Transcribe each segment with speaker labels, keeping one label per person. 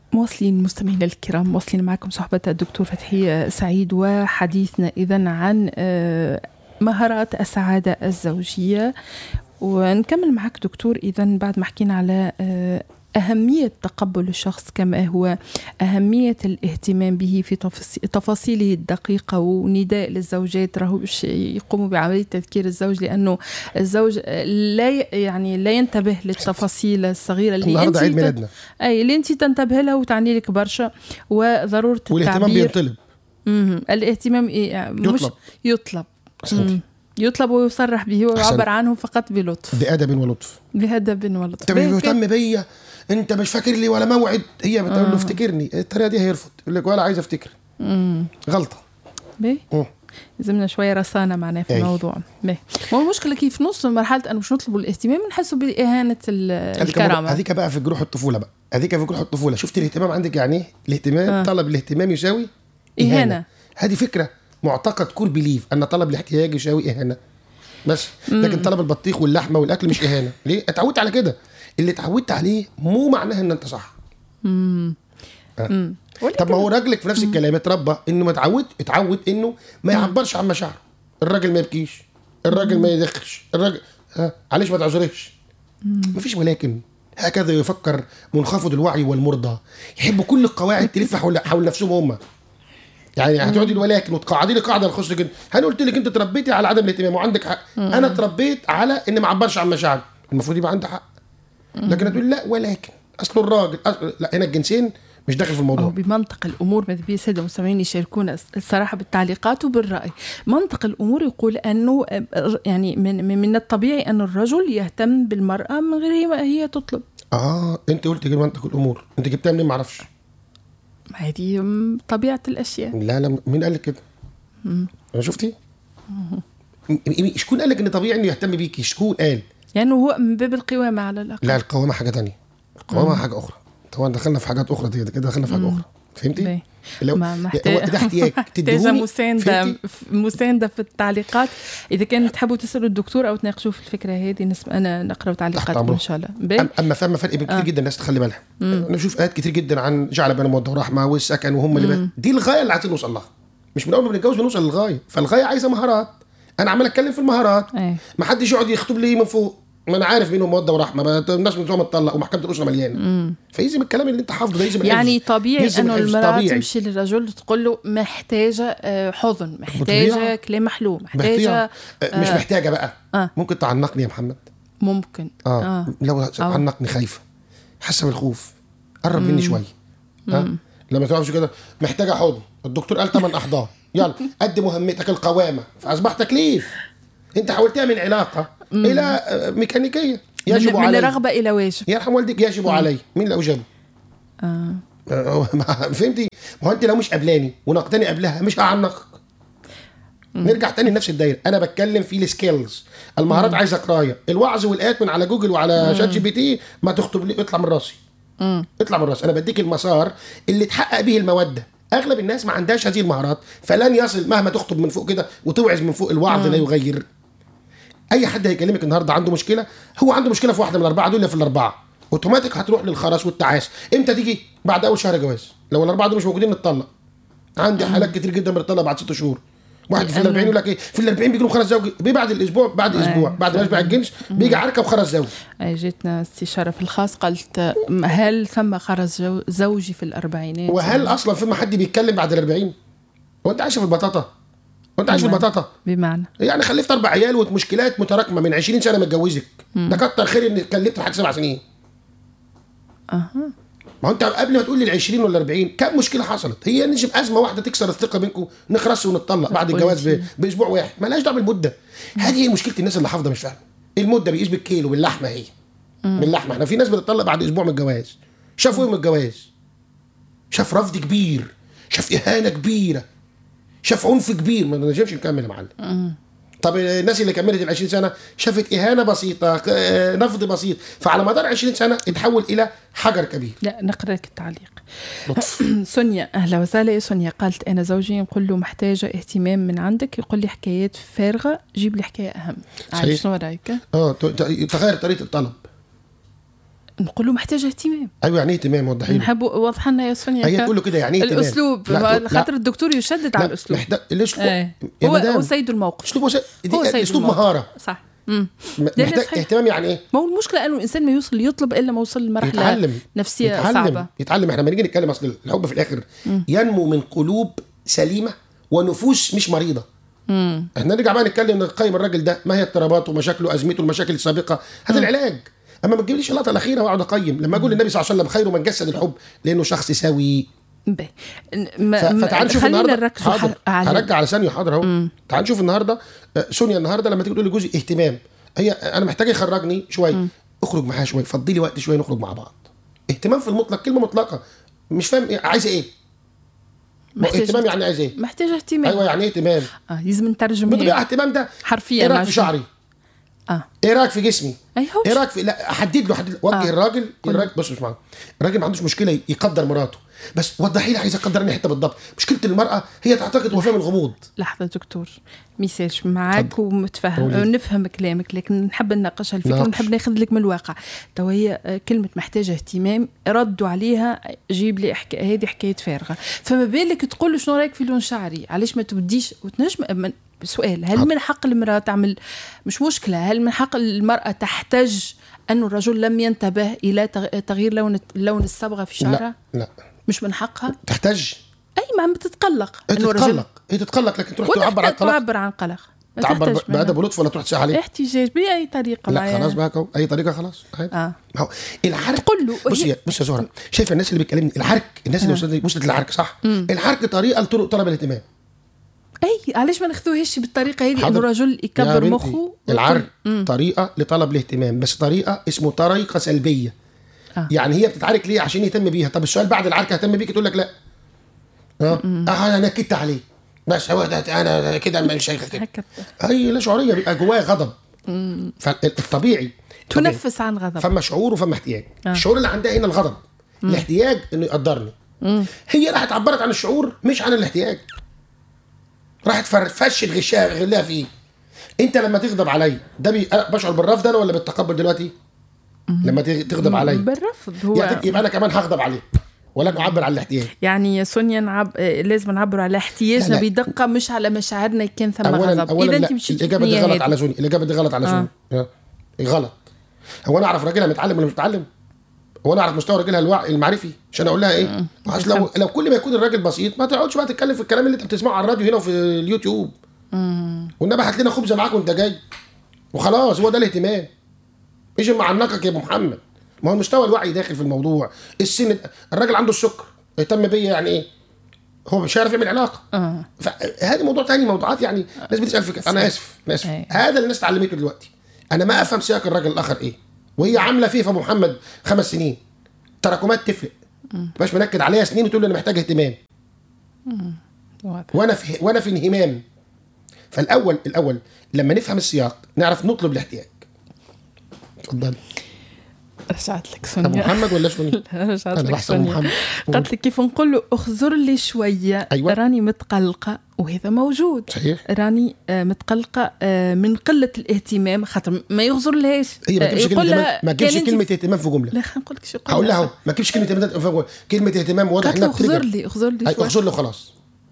Speaker 1: مواصلين مستمعينا الكرام مواصلين معكم صحبة الدكتور فتحي سعيد وحديثنا إذا عن آه، مهارات السعادة الزوجية ونكمل معك دكتور إذا بعد ما حكينا على آه، أهمية تقبل الشخص كما هو أهمية الاهتمام به في تفاصيله الدقيقة ونداء للزوجات راهو باش يقوموا بعملية تذكير الزوج لأنه الزوج لا يعني لا ينتبه للتفاصيل الصغيرة اللي
Speaker 2: النهارده عيد ميلادنا
Speaker 1: أي اللي أنت تنتبه لها وتعني لك برشا وضرورة
Speaker 2: والاهتمام بينطلب
Speaker 1: الاهتمام إيه، مش يطلب يطلب يطلب ويصرح به ويعبر عنه فقط بلطف
Speaker 2: بأدب ولطف
Speaker 1: بأدب ولطف
Speaker 2: انت مهتم بيا انت مش فاكر لي ولا موعد هي بتقول له آه. افتكرني الطريقه دي هيرفض يقول لك ولا عايز افتكر مم. غلطه
Speaker 1: بيه لازمنا شويه رسانه معناها في الموضوع بيه هو المشكله كيف نص مرحله انه مش نطلبوا الاهتمام نحسوا باهانه الكرامه
Speaker 2: هذيك بقى في جروح الطفوله بقى هذيك في جروح الطفوله شفت الاهتمام عندك يعني ايه الاهتمام آه. طلب الاهتمام يساوي
Speaker 1: اهانه, إهانة.
Speaker 2: هذه فكره معتقد كور بليف ان طلب الاحتياج يساوي اهانه بس لكن طلب البطيخ واللحمه والاكل مش اهانه ليه اتعودت على كده اللي اتعودت عليه مو معناها ان انت صح امم أه. طب ما هو راجلك في نفس الكلام اتربى انه ما اتعود اتعود انه ما يعبرش عن مشاعره الراجل ما يبكيش الراجل ما يدخش الراجل ها معلش ما تعذريش مفيش ولكن هكذا يفكر منخفض الوعي والمرضى يحبوا كل القواعد تلف حول حول نفسهم هم يعني هتقعدي ولكن وتقعدي لي قاعده نخش كده انا قلت لك انت تربيتي على عدم الاهتمام وعندك حق انا اتربيت على ان ما اعبرش عن مشاعري المفروض يبقى عندي حق لكن هتقول لا ولكن اصل الراجل أصل لا هنا الجنسين مش داخل في الموضوع
Speaker 1: بمنطق الامور ماذا بي الساده المستمعين يشاركونا الصراحه بالتعليقات وبالراي منطق الامور يقول انه يعني من من الطبيعي ان الرجل يهتم بالمراه من غير هي هي تطلب
Speaker 2: اه انت قلت كده منطق الامور انت جبتها منين ما اعرفش
Speaker 1: هذه طبيعه الاشياء
Speaker 2: لا لا مين قال لك كده انا شفتي شكون قال لك ان طبيعي انه يهتم بيكي شكون قال
Speaker 1: يعني هو من باب القوامة على الأقل
Speaker 2: لا القوامة حاجة تانية القوامة مم. حاجة أخرى طبعا دخلنا في حاجات أخرى كده دخلنا في حاجة أخرى فهمتي؟
Speaker 1: لو ما محتاج ده احتياج محتاجة مساندة مساندة في التعليقات إذا كان تحبوا تسألوا الدكتور أو تناقشوا في الفكرة هذه نسمع أنا نقرأ تعليقاتكم إن شاء الله
Speaker 2: بي. أما فما فرق كتير آه. جدا الناس تخلي بالها نشوف آيات كتير جدا عن جعل بين المودة ورحمة والسكن وهم اللي دي الغاية اللي عايزين نوصل لها مش من أول ما بنتجوز بنوصل للغاية فالغاية عايزة مهارات أنا عمال أتكلم في المهارات أيه. ما حدش يقعد يخطب لي من فوق ما انا عارف مين موده ورحمه ما الناس من متطلق ومحكمه الاسره مليانه فيلزم الكلام اللي انت حافظه ده يلزم
Speaker 1: يعني طبيعي انه المراه تمشي للرجل تقول له محتاجه آه، حضن محتاجه كلام محلو محتاجه
Speaker 2: آه مش محتاجه بقى آه. ممكن تعنقني يا محمد
Speaker 1: ممكن
Speaker 2: اه, آه. لو عنقني خايفه حاسه بالخوف قرب مني شويه ها لما تعرفش كده محتاجه حضن الدكتور قال ثمان احضان يلا قد مهمتك القوامه فاصبح تكليف انت حولتها من علاقه مم. الى آه، ميكانيكيه
Speaker 1: يجب من, علي من رغبه الى واجب
Speaker 2: يرحم والديك يجب مم. علي مين اللي اوجبه؟ اه, آه، فهمتي؟ ما هو انت لو مش قبلاني ونقدني قبلها مش هعنقك نرجع تاني لنفس الدايره انا بتكلم في السكيلز المهارات عايزه قرايه الوعظ والايات من على جوجل وعلى شات جي بي تي ما تخطب لي اطلع من راسي مم. اطلع من راسي انا بديك المسار اللي تحقق به الموده اغلب الناس ما عندهاش هذه المهارات فلن يصل مهما تخطب من فوق كده وتوعظ من فوق الوعظ لا يغير اي حد هيكلمك النهارده عنده مشكله هو عنده مشكله في واحده من الاربعه دول في الاربعه اوتوماتيك هتروح للخرس والتعاس امتى تيجي بعد اول شهر جواز لو الاربعه دول مش موجودين نتطلق عندي حالات كتير جدا بنطلق بعد ست شهور واحد في ال 40 يقول لك ايه في ال 40 بيجي له خرس زوجي بيه بعد الاسبوع بعد اسبوع بعد ما يشبع الجنس بيجي عركه وخرس زوجي
Speaker 1: جيتنا استشاره في الخاص قالت هل ثم خرس زوجي في الاربعينات
Speaker 2: وهل اصلا فما حد بيتكلم بعد ال 40 هو انت عايشه في البطاطا وانت عايش في البطاطا
Speaker 1: بمعنى
Speaker 2: يعني خلفت اربع عيال ومشكلات متراكمه من 20 سنه متجوزك ده كتر خير انك كلفت لحد سبع سنين اها ما هو انت قبل ما تقول لي ال 20 ولا 40 كم مشكله حصلت هي نجيب ازمه واحده تكسر الثقه بينكم نخرس ونتطلق بعد الجواز باسبوع واحد مالهاش دعوه بالمده هذه هي مشكله الناس اللي حافظه مش فاهمه المده بيقيس بالكيلو باللحمه هي باللحمه احنا في ناس بتطلق بعد اسبوع من الجواز شافوا ايه من الجواز شاف رفض كبير شاف اهانه كبيره شاف عنف كبير ما نجمش نكمل يا معلم طب الناس اللي كملت ال 20 سنه شافت اهانه بسيطه آه، نفض بسيط فعلى مدار 20 سنه اتحول الى حجر كبير
Speaker 1: لا نقرا لك التعليق سونيا اهلا وسهلا سونيا قالت انا زوجي نقول له محتاجه اهتمام من عندك يقول لي حكايات فارغه جيب لي حكايه اهم
Speaker 2: صحيح شنو رايك؟ اه تغير طريقه الطلب
Speaker 1: نقول له محتاج اهتمام
Speaker 2: ايوه يعني ايه اهتمام وضحي لي
Speaker 1: نحب وضح لنا يا سونيا
Speaker 2: هي
Speaker 1: ك-
Speaker 2: تقول له كده يعني ايه اهتمام
Speaker 1: الاسلوب
Speaker 2: لا، تقول- لا.
Speaker 1: خاطر الدكتور يشدد على
Speaker 2: لا،
Speaker 1: الاسلوب
Speaker 2: محتاج الاسلوب
Speaker 1: ايه
Speaker 2: يا
Speaker 1: هو
Speaker 2: مدام
Speaker 1: هو سيد الموقف
Speaker 2: اسلوب وسائل
Speaker 1: هو
Speaker 2: دي
Speaker 1: سيد
Speaker 2: اسلوب
Speaker 1: الموقف.
Speaker 2: مهاره
Speaker 1: صح امم
Speaker 2: م-
Speaker 1: لا، لا،
Speaker 2: محتاج
Speaker 1: صحيح.
Speaker 2: اهتمام يعني ايه
Speaker 1: ما هو المشكله انه الانسان ما يوصل يطلب الا ما وصل لمرحله
Speaker 2: يتعلم
Speaker 1: نفسيه
Speaker 2: يتعلم
Speaker 1: صعبه
Speaker 2: يتعلم احنا لما نيجي نتكلم اصل الحب في الاخر ينمو من قلوب سليمه ونفوس مش مريضه
Speaker 1: امم
Speaker 2: احنا نرجع بقى نتكلم نقيم الراجل ده ما هي اضطراباته ومشاكله ازمته المشاكل السابقه هذا العلاج اما ما تجيبليش اللقطه الاخيره واقعد اقيم لما اقول النبي صلى الله عليه وسلم خير من جسد الحب لانه شخص سوي
Speaker 1: باهي ما-
Speaker 2: ف-
Speaker 1: ما-
Speaker 2: فتعال نشوف
Speaker 1: خلينا
Speaker 2: النهارده
Speaker 1: نركزوا
Speaker 2: حاضر
Speaker 1: ح- على
Speaker 2: هرجع على ثانيه حاضر اهو تعال نشوف النهارده آه، سونيا النهارده لما تيجي تقول لجوزي اهتمام هي انا محتاجه يخرجني شويه اخرج معاها شويه فضي لي وقت شويه نخرج مع بعض اهتمام في المطلق كلمه مطلقه مش فاهم إيه عايزه ايه ما هو
Speaker 1: محتاج
Speaker 2: اهتمام يعني عايز ايه
Speaker 1: محتاج اهتمام
Speaker 2: ايوه يعني ايه اهتمام
Speaker 1: اه لازم نترجم
Speaker 2: بتقول
Speaker 1: هيك.
Speaker 2: اهتمام ده
Speaker 1: حرفيا
Speaker 2: ايه رايك
Speaker 1: ماشي.
Speaker 2: في شعري
Speaker 1: اه
Speaker 2: ايه رايك في جسمي
Speaker 1: اي هو
Speaker 2: ايه رايك في لا احدد له احدد له وجه
Speaker 1: آه.
Speaker 2: الراجل الراجل بص مش معاه الراجل ما عندوش مشكله يقدر مراته بس وضحي لي عايز اقدر انهي حته بالضبط مشكله المراه هي تعتقد هو فاهم الغموض
Speaker 1: لحظة دكتور ميساج معاك ومتفهم
Speaker 2: قولي.
Speaker 1: نفهم كلامك لكن نحب نناقش الفكرة
Speaker 2: ناقش.
Speaker 1: ونحب ناخذ لك من الواقع تو هي آه، كلمة محتاجة اهتمام ردوا عليها جيب لي حكا... هذه حكاية فارغة فما بالك تقول له شنو رايك في لون شعري علاش ما تبديش وتنجم من... سؤال هل
Speaker 2: حاضر.
Speaker 1: من حق المرأة تعمل مش مشكلة هل من حق المرأة تحتج أن الرجل لم ينتبه إلى تغ- تغيير لون لون الصبغة في شعرها
Speaker 2: لا لا
Speaker 1: مش من حقها
Speaker 2: تحتاج
Speaker 1: أي ما بتتقلق
Speaker 2: هي
Speaker 1: إنه الرجل-
Speaker 2: تتقلق هي تتقلق لكن تروح تعبر عن
Speaker 1: وتحت-
Speaker 2: القلق
Speaker 1: تعبر عن قلق ما
Speaker 2: تعبر
Speaker 1: تحتاج
Speaker 2: ب- بادب
Speaker 1: منها.
Speaker 2: ولطف ولا تروح تسال عليه
Speaker 1: احتجاج باي طريقه
Speaker 2: لا
Speaker 1: معايا.
Speaker 2: خلاص بقى اهو اي طريقه خلاص عادي
Speaker 1: اه
Speaker 2: ما هو العرك
Speaker 1: تقول له
Speaker 2: بص
Speaker 1: هي-
Speaker 2: يا بص يا زهره شايفه الناس اللي بتكلمني العرك الناس اللي وصلت وصلت للعرك صح العرك طريقه لطرق طلب الاهتمام
Speaker 1: اي علاش ما ناخذوهاش بالطريقه هذه انه
Speaker 2: حاضر.
Speaker 1: الرجل
Speaker 2: يا
Speaker 1: يكبر
Speaker 2: بنتي،
Speaker 1: مخه ويقول-
Speaker 2: العرك
Speaker 1: مم.
Speaker 2: طريقه لطلب الاهتمام بس طريقه اسمه طريقه سلبيه
Speaker 1: آه.
Speaker 2: يعني هي بتتعارك ليه عشان يهتم بيها طب السؤال بعد العركه اهتم بيك تقول لك لا اه آه، انا نكدت عليه بس هو ده انا كده مش هيختم
Speaker 1: هكا
Speaker 2: اي لا شعوريه بيبقى جواه غضب فالطبيعي طبيعي.
Speaker 1: تنفس عن غضب
Speaker 2: فما شعور وفما احتياج
Speaker 1: آه.
Speaker 2: الشعور اللي عندها هنا الغضب الاحتياج انه يقدرني هي راحت عبرت عن الشعور مش عن الاحتياج راحت فرفشت غشها غلها فيه انت لما تغضب علي ده بي... أنا بشعر بالرفض انا ولا بالتقبل دلوقتي لما تغ- تغضب علي
Speaker 1: بالرفض هو
Speaker 2: يعني يبقى انا كمان هغضب عليك ولن اعبر عن الاحتياج
Speaker 1: يعني يا سونيا نعب... آه، لازم نعبر على
Speaker 2: لا،
Speaker 1: احتياجنا
Speaker 2: لا.
Speaker 1: بدقه مش على مشاعرنا كان ثم
Speaker 2: اولا
Speaker 1: غضب
Speaker 2: اولا
Speaker 1: اذا
Speaker 2: لا
Speaker 1: انت مشيت في
Speaker 2: الاجابه دي
Speaker 1: النية
Speaker 2: غلط
Speaker 1: هذه.
Speaker 2: على زوني الاجابه دي غلط على زوني آه. غلط هو انا اعرف راجلها متعلم ولا مش متعلم هو انا اعرف مستوى راجلها الوعي المعرفي عشان اقول لها ايه اصل لو لو كل ما يكون الراجل بسيط ما تقعدش بقى تتكلم في الكلام اللي انت بتسمعه على الراديو هنا وفي اليوتيوب والنبي هات لنا خبزه معاك وانت جاي وخلاص هو ده الاهتمام ايش معنقك يا ابو محمد ما هو مستوى الوعي داخل في الموضوع السن الراجل عنده السكر يهتم بيا يعني ايه هو مش عارف يعمل علاقه
Speaker 1: اه
Speaker 2: فهذا موضوع تاني موضوعات يعني ناس بتسال في كده. انا اسف انا اسف
Speaker 1: أي.
Speaker 2: هذا اللي الناس اتعلمته دلوقتي انا ما افهم سياق الراجل الاخر ايه وهي عامله فيه في ابو محمد خمس سنين تراكمات تفرق مش منكد عليها سنين وتقول لي انا محتاج اهتمام
Speaker 1: واضح.
Speaker 2: وانا في وانا في انهمام فالاول الاول لما نفهم السياق نعرف نطلب الاحتياج اتفضل
Speaker 1: رجعت لك
Speaker 2: ابو
Speaker 1: سونيا
Speaker 2: محمد ولا شنو
Speaker 1: رجعت
Speaker 2: انا
Speaker 1: لك
Speaker 2: بحسب ابو
Speaker 1: سونيا
Speaker 2: محمد
Speaker 1: قالت لك كيف نقول له اخزر لي شويه
Speaker 2: أيوة.
Speaker 1: راني متقلقه وهذا موجود
Speaker 2: صحيح
Speaker 1: راني آه، متقلقه آه، من قله الاهتمام خاطر ما يغزر لهاش
Speaker 2: هي ما
Speaker 1: آه،
Speaker 2: تجيبش
Speaker 1: يقول
Speaker 2: كلمه
Speaker 1: لها
Speaker 2: اهتمام- ما تجيبش
Speaker 1: كان أنت
Speaker 2: كلمه
Speaker 1: في-
Speaker 2: اهتمام في جمله
Speaker 1: لا خلينا نقول لك شو يقول
Speaker 2: هقول
Speaker 1: لها.
Speaker 2: لها ما تجيبش كلمه اهتمام كلمه اهتمام واضح
Speaker 1: قالت له
Speaker 2: انها
Speaker 1: اخزر
Speaker 2: تريجر
Speaker 1: لي اخزر لي
Speaker 2: أي
Speaker 1: شويه
Speaker 2: اغزر له خلاص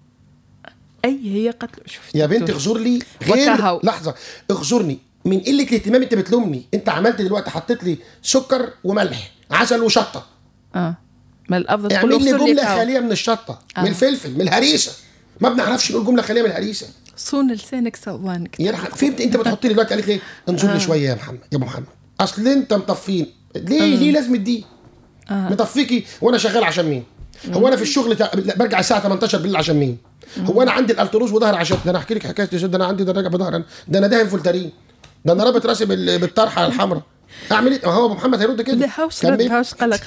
Speaker 1: اي هي قالت له شوف
Speaker 2: يا بنت
Speaker 1: دكتور.
Speaker 2: اغزر لي غير
Speaker 1: وكهو.
Speaker 2: لحظه اغزرني من قله الاهتمام انت بتلومني انت عملت دلوقتي حطيت لي سكر وملح عسل وشطه
Speaker 1: اه ما الافضل تقول
Speaker 2: اعمل لي
Speaker 1: اغزر
Speaker 2: جمله
Speaker 1: كهو.
Speaker 2: خاليه من الشطه
Speaker 1: آه.
Speaker 2: من الفلفل من الهريسه ما بنعرفش نقول جمله خاليه من الهريسه
Speaker 1: صون لسانك سوانك
Speaker 2: يرحم فهمت انت بتحط لي دلوقتي قالت لي انظر لي شويه يا محمد يا ابو محمد اصل انت مطفين ليه ليه لازم دي مطفيكي وانا شغال عشان مين هو انا في الشغل تا... لا، برجع الساعه 18 بالليل عشان مين هو انا عندي الالتروز وظهر عشان ده انا احكي لك حكايه ده انا عندي ده راجع بظهر أنا. ده انا داهن فولتارين ده انا رابط راسي بال... بالطرحه الحمراء اعمل ايه ما هو ابو محمد هيرد كده
Speaker 1: لا هاوش
Speaker 2: كمل.
Speaker 1: رد هاوش قلق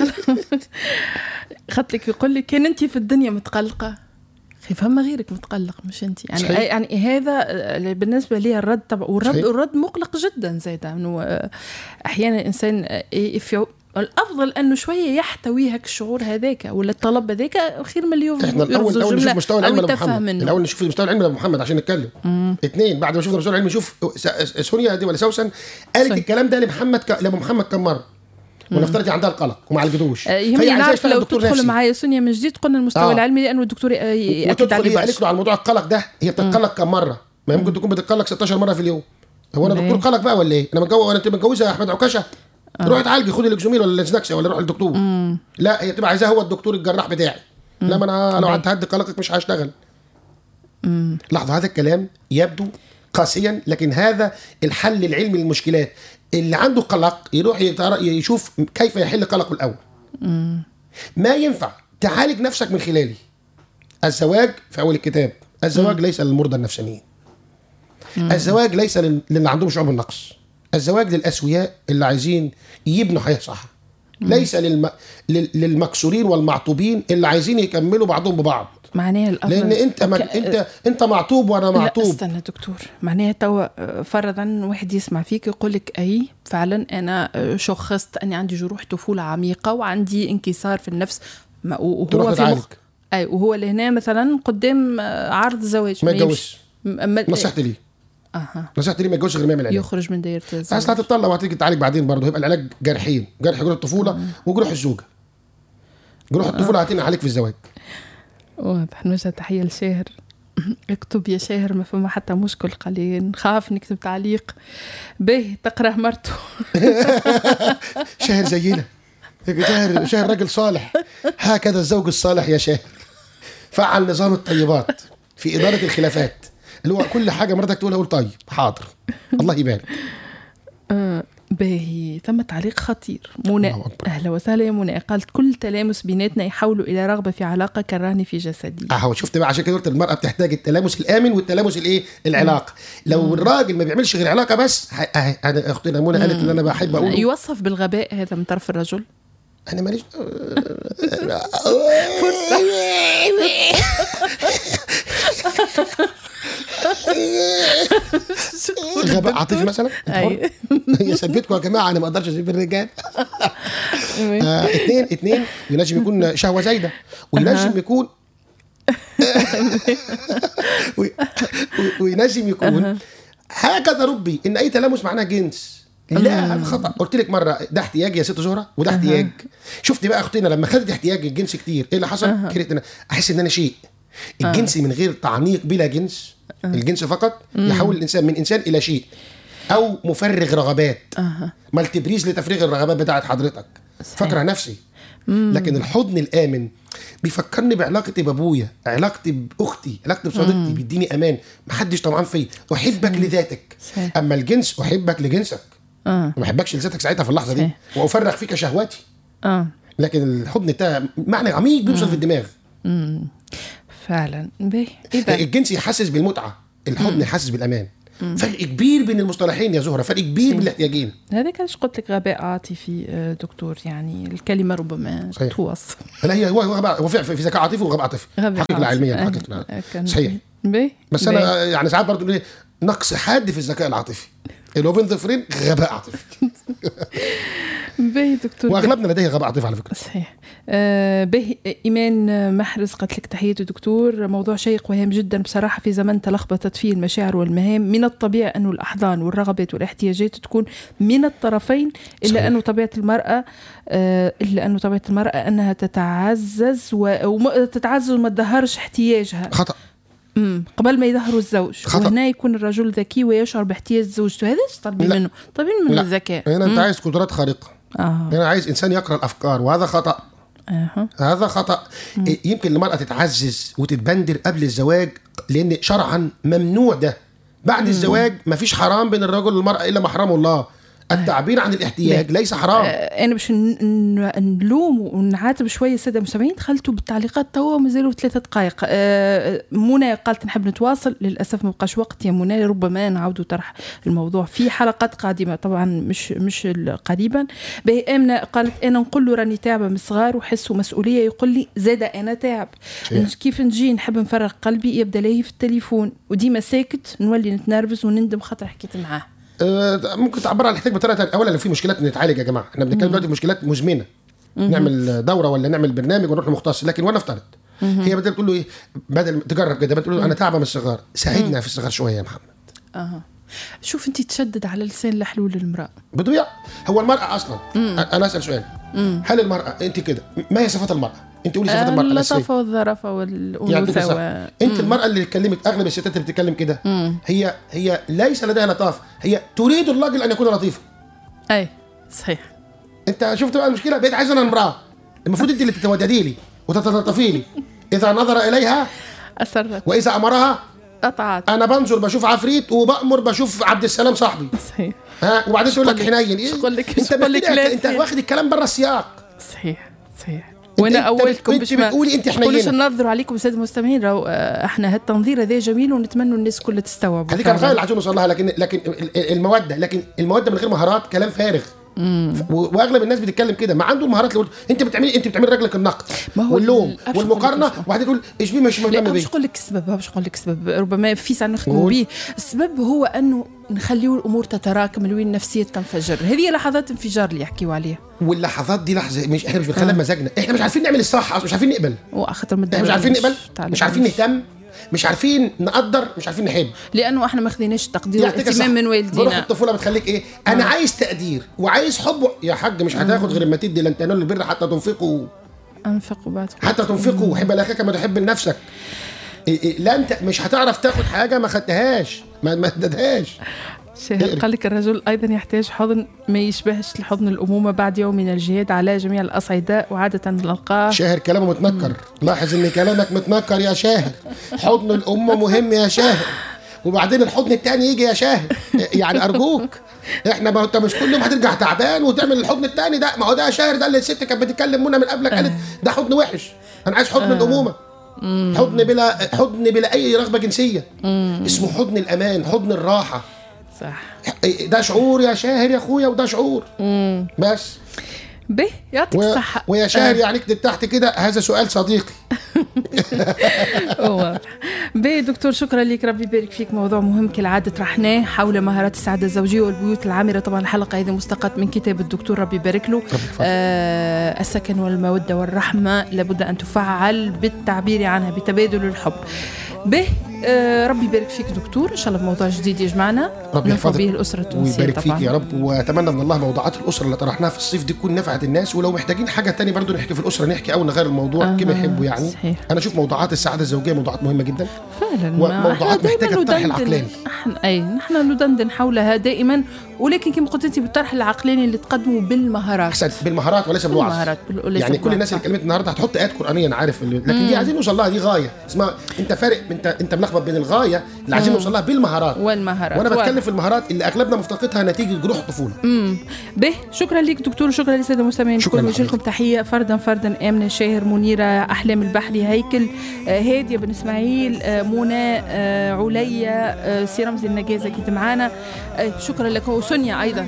Speaker 1: خط لك يقول لي كان انت في الدنيا متقلقه خي فما غيرك متقلق مش انت يعني
Speaker 2: صحيح.
Speaker 1: يعني هذا آه، بالنسبه لي الرد طبعا والرد
Speaker 2: صحيح.
Speaker 1: الرد مقلق جدا زيد انه آه، احيانا الانسان آه، يفيو الافضل انه شويه يحتوي هك الشعور هذاك ولا الطلب هذاك خير من اللي يف-
Speaker 2: احنا الاول
Speaker 1: يرفض
Speaker 2: الاول
Speaker 1: الجملة
Speaker 2: نشوف مستوى
Speaker 1: أو
Speaker 2: العلم لابو
Speaker 1: يتفهم
Speaker 2: محمد
Speaker 1: منه.
Speaker 2: الاول نشوف المستوى العلمي لابو محمد عشان نتكلم اثنين بعد ما شفنا المستوى العلمي نشوف س- سونيا دي ولا سوسن قالت
Speaker 1: سونيا.
Speaker 2: الكلام ده لمحمد ك... لابو محمد كم مره ونفترض هي عندها القلق وما عالجتوش
Speaker 1: آه،
Speaker 2: فهي
Speaker 1: يهمني
Speaker 2: عايزاه
Speaker 1: نعرف
Speaker 2: يشتغل
Speaker 1: لو
Speaker 2: دكتور
Speaker 1: تدخل
Speaker 2: نفسي.
Speaker 1: معايا سونيا من جديد قلنا المستوى
Speaker 2: آه.
Speaker 1: العلمي لانه الدكتور آه، ياكد
Speaker 2: وتدخل
Speaker 1: عليه
Speaker 2: هي قالت
Speaker 1: برشا
Speaker 2: له على موضوع القلق ده هي بتتقلق كم مره ما ممكن تكون بتتقلق 16 مره في اليوم هو انا
Speaker 1: ليه؟
Speaker 2: دكتور قلق بقى ولا ايه انا متجوز انت متجوزه يا احمد عكاشه روح اتعالجي خدي الاكزوميل ولا الانسناكسيا ولا روح للدكتور لا هي بتبقى عايزاه هو الدكتور الجراح بتاعي لا ما انا لو قعدت هدي قلقك مش هشتغل لاحظوا هذا الكلام يبدو قاسيا لكن هذا الحل العلمي للمشكلات اللي عنده قلق يروح يتر- يشوف كيف يحل قلقه الاول ما ينفع تعالج نفسك من خلالي الزواج في اول الكتاب الزواج ليس للمرضى النفسانيين الزواج ليس لل- للي عندهم شعور بالنقص الزواج للاسوياء اللي عايزين يبنوا حياه صح ليس للم... لل- للمكسورين والمعطوبين اللي عايزين يكملوا بعضهم ببعض
Speaker 1: معناها الافضل
Speaker 2: لان انت مج...
Speaker 1: ك-
Speaker 2: انت انت معطوب وانا
Speaker 1: لا
Speaker 2: معطوب
Speaker 1: استنى دكتور معناها توا فرضا واحد يسمع فيك يقول لك اي فعلا انا شخصت اني عندي جروح طفوله عميقه وعندي انكسار في النفس ما-
Speaker 2: تروح
Speaker 1: وهو في
Speaker 2: تتعالج.
Speaker 1: مخ اي وهو لهنا مثلا قدام عرض الزواج
Speaker 2: ما
Speaker 1: يمشي.
Speaker 2: يتجوزش.
Speaker 1: م- ما-
Speaker 2: نصيحتي ليه
Speaker 1: اها
Speaker 2: نصيحتي ليه ما يتجوزش غير ما يعمل علاج
Speaker 1: يخرج من دايره
Speaker 2: اصل
Speaker 1: الزواج
Speaker 2: هتطلع وهتيجي تعالج بعدين برضه هيبقى العلاج جرحين جرح جروح الطفوله وجروح الزوجه جروح الطفوله هتنقل عليك في الزواج
Speaker 1: واضح نوجه تحيه لشاهر اكتب يا شاهر ما فما حتى مشكل قال لي نخاف نكتب تعليق باهي تقرا مرته
Speaker 2: شاهر زينا شاهر شاهر راجل صالح هكذا الزوج الصالح يا شاهر فعل نظام الطيبات في إدارة الخلافات اللي هو كل حاجة مرتك تقولها قول طيب حاضر الله يبارك
Speaker 1: آه، باهي ثم تعليق خطير منى
Speaker 2: الله أكبر.
Speaker 1: اهلا وسهلا يا منى قالت كل تلامس بيناتنا يحولوا الى رغبه في علاقه كرهني في جسدي
Speaker 2: اهو شفت بقى عشان كده قلت المرأة بتحتاج التلامس الآمن والتلامس الايه العلاقة لو الراجل ما بيعملش غير علاقة بس ه- ه- انا اختنا منى قالت ان انا بحب اقول
Speaker 1: يوصف بالغباء هذا من طرف الرجل
Speaker 2: انا ماليش غباء عاطفي مثلا أنت حر.
Speaker 1: أي.
Speaker 2: هي سبتكم يا جماعه انا ما اقدرش اسيب الرجال آه اثنين اثنين ينجم يكون شهوه زايده وينجم يكون وي- وي- وينجم يكون هكذا ربي ان اي تلامس معناه جنس لا هذا خطا قلت لك مره ده احتياج يا ست زهره وده احتياج شفت بقى اختنا لما خدت احتياج الجنس كتير ايه اللي حصل كرهت انا احس ان انا شيء الجنس من غير تعميق بلا جنس الجنس فقط يحول الانسان من انسان الى شيء او مفرغ رغبات
Speaker 1: اها
Speaker 2: مالتبريز لتفريغ الرغبات بتاعت حضرتك فاكره نفسي لكن الحضن الامن بيفكرني بعلاقتي بابويا علاقتي باختي علاقتي بصديقتي بيديني امان محدش طمعان فيا احبك لذاتك
Speaker 1: صحيح.
Speaker 2: اما الجنس احبك لجنسك
Speaker 1: اه
Speaker 2: ما بحبكش لذاتك ساعتها في اللحظه دي
Speaker 1: صحيح.
Speaker 2: وافرغ فيك شهواتي
Speaker 1: اه
Speaker 2: لكن الحضن ده معنى عميق بيوصل في الدماغ
Speaker 1: فعلا باهي اذا
Speaker 2: الجنس يحسس بالمتعه الحضن يحسس بالامان فرق كبير بين المصطلحين يا زهره فرق كبير بين الاحتياجين
Speaker 1: هذاك علاش قلت لك غباء عاطفي آه، دكتور يعني الكلمه ربما
Speaker 2: صحيح.
Speaker 1: توصف
Speaker 2: لا هي هو هو غباء هو في في ذكاء عاطفي وغباء عاطفي
Speaker 1: غباء
Speaker 2: حقيقه
Speaker 1: عاطفي.
Speaker 2: علميا
Speaker 1: آه،
Speaker 2: حقيقه
Speaker 1: آه، كان-
Speaker 2: صحيح
Speaker 1: باهي
Speaker 2: بس
Speaker 1: باهي.
Speaker 2: انا يعني ساعات برضه إيه، نقص حاد في الذكاء العاطفي اللي هو بين ظفرين غباء عاطفي
Speaker 1: باهي دكتور
Speaker 2: واغلبنا لديه غباء عاطفي على فكره
Speaker 1: صحيح آه به ايمان محرز قالت لك تحياتي دكتور موضوع شيق وهام جدا بصراحه في زمن تلخبطت فيه المشاعر والمهام من الطبيعي انه الاحضان والرغبات والاحتياجات تكون من الطرفين الا
Speaker 2: صحيح.
Speaker 1: انه طبيعه المراه آه الا انه طبيعه المراه انها تتعزز و- وما تتعزز وما تظهرش احتياجها
Speaker 2: خطا
Speaker 1: مم. قبل ما يظهروا الزوج
Speaker 2: خطأ.
Speaker 1: وهنا يكون الرجل ذكي ويشعر باحتياج زوجته هذا ايش طالبين
Speaker 2: لا.
Speaker 1: منه طالبين منه
Speaker 2: لا.
Speaker 1: الذكاء
Speaker 2: هنا انت
Speaker 1: مم.
Speaker 2: عايز قدرات خارقه
Speaker 1: اه
Speaker 2: هنا عايز انسان يقرا الافكار وهذا خطا
Speaker 1: اها
Speaker 2: هذا خطا إيه، يمكن المراه تتعزز وتتبندر قبل الزواج لان شرعا ممنوع ده بعد الزواج مفيش حرام بين الرجل والمراه الا ما حرمه الله التعبير عن الاحتياج ليس حرام
Speaker 1: آه، انا باش ن- ن- نلوم ونعاتب شويه الساده المستمعين دخلتوا بالتعليقات توا مازالوا ثلاثه دقائق آه، منى قالت نحب نتواصل للاسف ما بقاش وقت يا منى ربما نعاودوا طرح الموضوع في حلقات قادمه طبعا مش مش ال- قريبا باهي امنه قالت انا نقول له راني تعبه من الصغار وحس مسؤوليه يقول لي زاد انا تعب
Speaker 2: صحيح.
Speaker 1: كيف نجي نحب نفرغ قلبي يبدا لاهي في التليفون وديما ساكت نولي نتنرفز وندم خاطر حكيت معاه
Speaker 2: آه، ممكن تعبر عن الاحتياج بطريقه تانية. اولا لو في مشكلات نتعالج يا جماعه احنا بنتكلم دلوقتي في مشكلات مزمنه نعمل دوره ولا نعمل برنامج ونروح لمختص لكن وانا افترض هي بدل تقول له ايه بدل تجرب كده بدل تقول له انا تعبه من الصغار ساعدنا في الصغار شويه يا محمد
Speaker 1: اها شوف انت تشدد على لسان لحلول المراه
Speaker 2: بضيع هو المراه اصلا انا اسال سؤال هل المراه انت كده ما هي صفات المراه انت قولي صفات المراه الاساسيه
Speaker 1: اللطافه والظرافه
Speaker 2: يعطيك
Speaker 1: والانوثه
Speaker 2: الصحة.
Speaker 1: و...
Speaker 2: انت المراه اللي اتكلمت اغلب الستات اللي بتتكلم كده هي هي ليس لديها لطافه هي تريد الراجل ان يكون لطيفا
Speaker 1: اي صحيح
Speaker 2: انت شفت بقى المشكله بقيت عايز انا المراه المفروض انت اللي تتوددي لي وتتلطفي لي اذا نظر اليها
Speaker 1: اثرت
Speaker 2: واذا امرها
Speaker 1: قطعت
Speaker 2: انا بنظر بشوف عفريت وبامر بشوف عبد السلام صاحبي
Speaker 1: صحيح
Speaker 2: ها وبعدين تقول لك حنين ايه
Speaker 1: شغل لك-
Speaker 2: انت
Speaker 1: شغل لك
Speaker 2: بتدعك-
Speaker 1: لا
Speaker 2: انت
Speaker 1: فيه.
Speaker 2: واخد الكلام بره السياق
Speaker 1: صحيح صحيح وانا
Speaker 2: انت-
Speaker 1: اولكم
Speaker 2: انت
Speaker 1: باش ما
Speaker 2: بتقولي انت
Speaker 1: تقولوش
Speaker 2: حنينة.
Speaker 1: ننظروا عليكم الساده المستمعين راهو آه، احنا هالتنظير هذا جميل ونتمنى الناس كلها تستوعب
Speaker 2: هذيك الغايه اللي عايزين نوصل لها لكن لكن ال- ال- الموده لكن الموده من غير مهارات كلام فارغ ف- و- واغلب الناس بتتكلم كده ما عنده المهارات اللي قلت انت بتعملي انت بتعملي رجلك النقد
Speaker 1: ما هو
Speaker 2: واللوم
Speaker 1: ال- أبشر
Speaker 2: والمقارنه
Speaker 1: أقول لك
Speaker 2: وبعدين تقول ايش بيه مش
Speaker 1: لا
Speaker 2: مهتم
Speaker 1: باش
Speaker 2: بيه
Speaker 1: نقول لك السبب باش نقول لك السبب ربما في ساعه نخدموا
Speaker 2: قول.
Speaker 1: به السبب هو انه نخليو الامور تتراكم لوين النفسيه تنفجر هذه لحظات انفجار اللي يحكيوا عليها
Speaker 2: واللحظات دي لحظه مش احنا مش بنخليها بمزاجنا احنا مش عارفين نعمل الصح أصلاً، مش عارفين نقبل
Speaker 1: واخطر من
Speaker 2: احنا مش عارفين نقبل مش عارفين نهتم مش عارفين نقدر مش عارفين نحب
Speaker 1: لانه احنا ما خذيناش التقدير
Speaker 2: يعطيك
Speaker 1: والاهتمام من
Speaker 2: الصحة. بروح
Speaker 1: والدينا
Speaker 2: الطفوله بتخليك ايه انا عايز تقدير وعايز حب يا حاج مش هتاخد غير اما تدي لن تنالوا البر حتى تنفقوا
Speaker 1: انفقوا بعد
Speaker 2: حتى تنفقوا حب لاخيك ما تحب لنفسك إيه إيه لا انت مش هتعرف تاخد حاجه ما خدتهاش ما ما ادتهاش
Speaker 1: شاهد قال لك الرجل ايضا يحتاج حضن ما يشبهش الحضن الامومه بعد يوم من الجهاد على جميع الاصعده وعاده نلقاه
Speaker 2: شاهر كلامه متنكر لاحظ ان كلامك متنكر يا شاهر حضن الامه مهم يا شاهر وبعدين الحضن التاني يجي يا شاهر يعني ارجوك احنا ما هو انت مش كل يوم هترجع تعبان وتعمل الحضن التاني ده ما هو ده يا شاهر ده اللي الست كانت بتتكلم منى من قبلك قالت ده حضن وحش انا عايز حضن الامومه حضن بلا حضن بلا اي رغبه جنسيه اسمه حضن الامان حضن الراحه
Speaker 1: صح
Speaker 2: ده شعور يا شاهر يا اخويا وده شعور بس
Speaker 1: به يعطيك
Speaker 2: و...
Speaker 1: الصحه
Speaker 2: ويا شاهر يعني اكتب تحت كده هذا سؤال صديقي
Speaker 1: واضح باهي دكتور شكرا لك ربي يبارك فيك موضوع مهم كالعادة طرحناه حول مهارات السعادة الزوجية والبيوت العامرة طبعا الحلقة هذه مستقاة من كتاب الدكتور ربي يبارك له آه السكن والمودة والرحمة لابد أن تفعل بالتعبير عنها بتبادل الحب به آه ربي يبارك فيك دكتور إن شاء الله بموضوع جديد يجمعنا
Speaker 2: ربي
Speaker 1: ننفع
Speaker 2: يحفظك
Speaker 1: به الأسرة التونسية
Speaker 2: ويبارك
Speaker 1: طبعا
Speaker 2: فيك يا رب واتمنى من الله موضوعات الاسره اللي طرحناها في الصيف دي تكون نفعت الناس ولو محتاجين حاجه تانية برضو نحكي في الاسره نحكي او نغير الموضوع
Speaker 1: آه،
Speaker 2: كما يحبوا يعني
Speaker 1: صحيح.
Speaker 2: انا اشوف موضوعات السعاده الزوجيه موضوعات مهمه جدا
Speaker 1: فعلا ما
Speaker 2: وموضوعات
Speaker 1: إحنا دايماً
Speaker 2: محتاجة الطرح
Speaker 1: ندندن-
Speaker 2: العقلاني.
Speaker 1: احنا اي نحن ندندن حولها دائما ولكن كما قلت انت بالطرح العقلاني اللي تقدمه بالمهارات
Speaker 2: احسن بالمهارات وليس بالوعظ
Speaker 1: بالمهارات بال- وليس
Speaker 2: يعني كل
Speaker 1: بالوعظ،
Speaker 2: الناس اللي
Speaker 1: صح.
Speaker 2: كلمت النهارده هتحط ايات قرانيه انا عارف اللي- لكن دي عايزين نوصل لها دي غايه اسمها انت فارق انت انت ملخبط بين الغايه اللي عايزين نوصل لها بالمهارات
Speaker 1: والمهارات
Speaker 2: وانا بتكلم
Speaker 1: واضح.
Speaker 2: في المهارات اللي اغلبنا مفتقدها نتيجه جروح الطفوله
Speaker 1: به شكرا لك دكتور وشكرا للساده المستمعين
Speaker 2: شكراً
Speaker 1: كل وجه
Speaker 2: لحضرتك.
Speaker 1: لكم تحيه فردا فردا امنه شاهر منيره احلام البحري هيكل آه هاديه بن اسماعيل آه منى آه عليا آه سي رمزي النجازه كنت معانا آه شكرا لكم وسونيا ايضا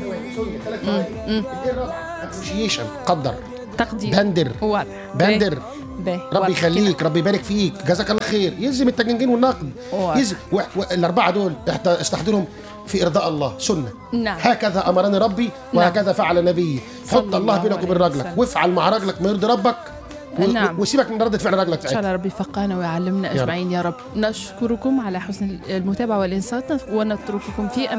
Speaker 2: ابريشيشن قدر
Speaker 1: تقدير
Speaker 2: بندر
Speaker 1: واضح
Speaker 2: بندر
Speaker 1: به
Speaker 2: ربي
Speaker 1: واضح
Speaker 2: يخليك ربي يبارك فيك جزاك الله خير يلزم التجنجين والنقد
Speaker 1: واضح.
Speaker 2: يلزم و... و... الاربعه دول احت- استحضرهم في ارضاء الله سنه
Speaker 1: نعم.
Speaker 2: هكذا امرني ربي وهكذا فعل نبيي
Speaker 1: صلى
Speaker 2: حط الله
Speaker 1: الله
Speaker 2: بينك وبين
Speaker 1: عليه
Speaker 2: رجلك
Speaker 1: وسلم.
Speaker 2: وافعل مع رجلك ما يرضي ربك و...
Speaker 1: نعم.
Speaker 2: وسيبك من ردة فعل رجلك
Speaker 1: ان شاء
Speaker 2: ساعتها
Speaker 1: الله ربي يفقهنا ويعلمنا
Speaker 2: يا رب.
Speaker 1: اجمعين يا رب نشكركم على حسن المتابعه والانصات ونترككم في أمان